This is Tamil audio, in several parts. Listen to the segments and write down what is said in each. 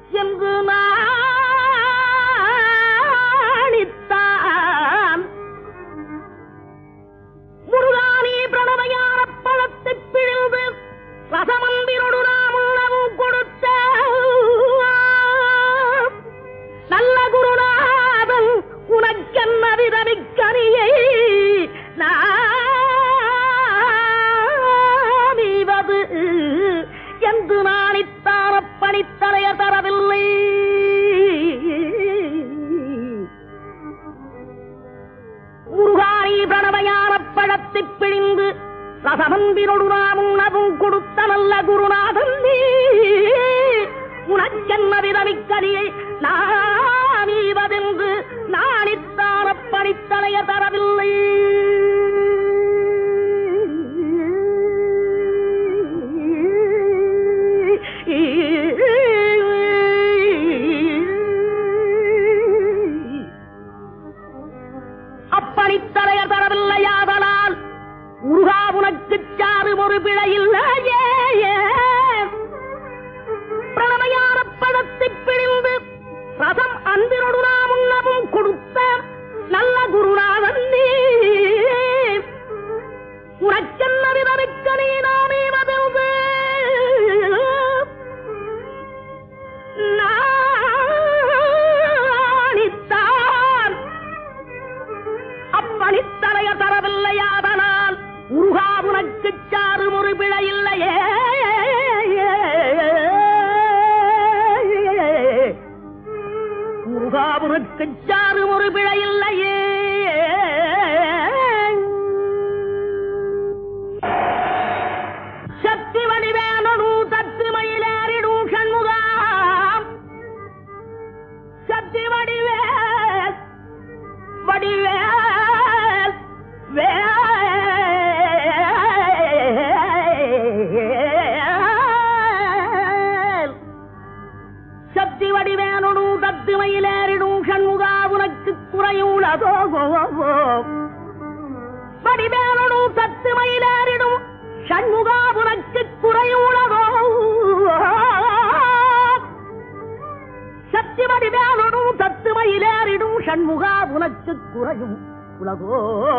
என்று நாணித்தான் முருகானி பிரணவயான பழத்தை பிழிந்து ரசமந்திரொடு நாம் உணவும் கொடுத்த நல்ல குருநாதன் உனக்கென்ன விதமிக்கனியை நாமிவது என்று நாணித்தார பணித்தலைய தரவில்லை முருகானி பிரணவயான பழத்தை பிழிந்து ரசமந்திரொடு நாம் உணவும் கொடுத்த நல்ல குருநாதன் நீ உனக்கென்ன விதமிக்கனியை நாமீவதென்று நாணித்தார பணித்தலைய தரவில்லை அப்படித்தலைய தரவில்லையாதலால் முருகா உனக்கு சாறு ஒரு பிழையில்லையே பிரணமையான பழத்தை பிழிந்து ரசம் அன்பினொடு நாம் உண்ணவும் கொடுத்த நல்ல குருநாதன் நீ உனக்கென்ன விதமிக்க நீ நாமே மதில்து நாணித்தான் அப்பணித்தலைய தரவில்லையாதனால் முருகா உனக்கு சாறு ஒரு பிழையில்லையே முருகா உனக்கு சாறு ஒரு பிழையில்லையே சக்தி வடிவேனு தத்து மயிலேறிடும் சண்முகாம் சக்தி வடிவேல் வடிவேல் வேல் சக்தி வடிவேனு தத்து மயிலேறிடும் சண்முகா உனக்கு குறையுள்ளதோ வடிவேனு தத்து மயிலேறிடும் சண்முகா உனக்கு குறையுள்ளதோ சக்தி வடிவேலனும் தத்து மயிலேறிடும் சண்முகா உனக்கு குறையும் உலகோ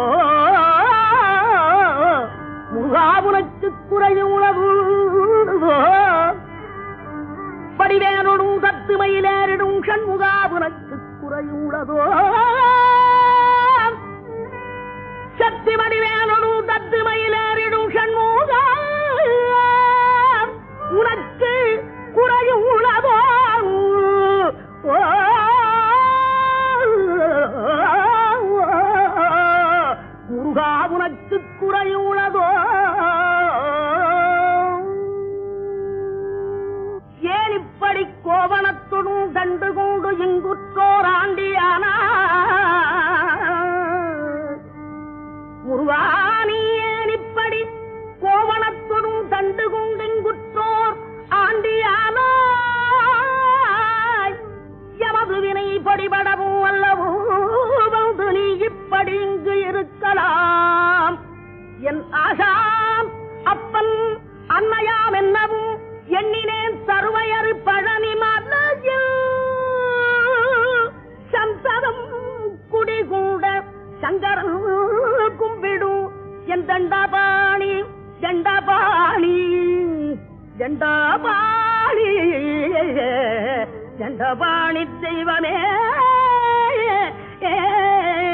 முகா உனக்கு குறையும் உலகு படிவேனுடும் தத்து மயிலேறிடும் சண்முகா உனக்கு குறையும் உலகோ சக்தி வடிவேனுடும் தத்து மயிலேறிடும் சண்முகா உனக்கு குறையும் உலகோ முருகா உனக்கு குறையுள்ளதோ ஏன் இப்படி கோவணத்துடன் கண்டு கொண்டு இங்குற்றோர் ஆண்டியானா முருகானி ஏன் இப்படி கோவணத்துடன் கண்டு கொண்டு இங்குற்றோர் ஆண்டியானாய் எமது வினை படிபடவும் அல்லவோ வந்து நீ இப்படி இங்கு இருக்கலாம் என் ஆசாம் அப்பன் அன்னையாம் என்னவும் எண்ணினேன் சர்வையறு பழனி மலையில் சந்ததம் குடிகூட சங்கரன் கும்பிடும் என் தண்டபாணி தண்டபாணி தண்டபாணி தண்டபாணி தெய்வமே ஏ